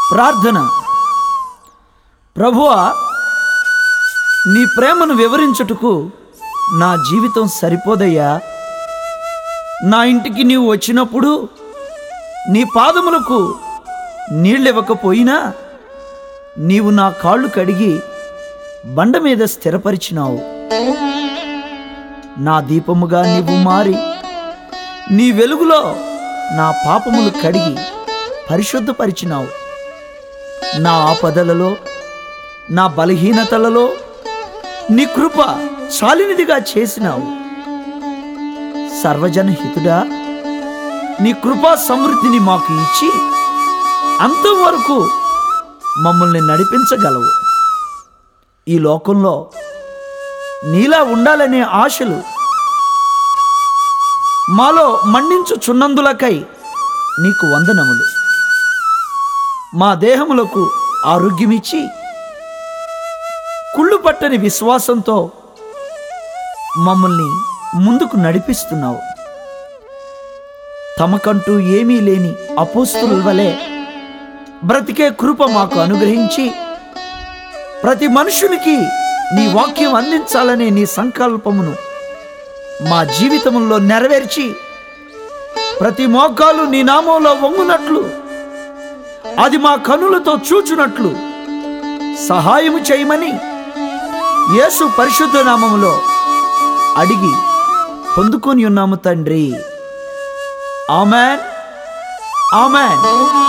ప్రార్థన ప్రభువా నీ ప్రేమను వివరించుటకు నా జీవితం సరిపోదయ్యా నా ఇంటికి నీవు వచ్చినప్పుడు నీ పాదములకు నీళ్ళివ్వకపోయినా నీవు నా కాళ్ళు కడిగి బండ మీద స్థిరపరిచినావు నా దీపముగా నీవు మారి నీ వెలుగులో నా పాపములు కడిగి పరిశుద్ధపరిచినావు నా ఆపదలలో నా బలహీనతలలో నీ కృప శాలినిదిగా చేసినావు సర్వజన హితుడా నీ కృపా సమృద్ధిని మాకు ఇచ్చి అంతం వరకు మమ్మల్ని నడిపించగలవు ఈ లోకంలో నీలా ఉండాలనే ఆశలు మాలో మండించుచున్నందులకై నీకు వందనములు మా దేహములకు ఆరోగ్యమిచ్చి కుళ్ళు పట్టని విశ్వాసంతో మమ్మల్ని ముందుకు నడిపిస్తున్నావు తమకంటూ ఏమీ లేని అపోస్తుల వలె బ్రతికే కృప మాకు అనుగ్రహించి ప్రతి మనుషునికి నీ వాక్యం అందించాలనే నీ సంకల్పమును మా జీవితంలో నెరవేర్చి ప్రతి మోకాలు నీ నామంలో వంగునట్లు అది మా కనులతో చూచునట్లు సహాయము చేయమని యేసు పరిశుద్ధ నామములో అడిగి పొందుకొని ఉన్నాము తండ్రి ఆమెన్ ఆమెన్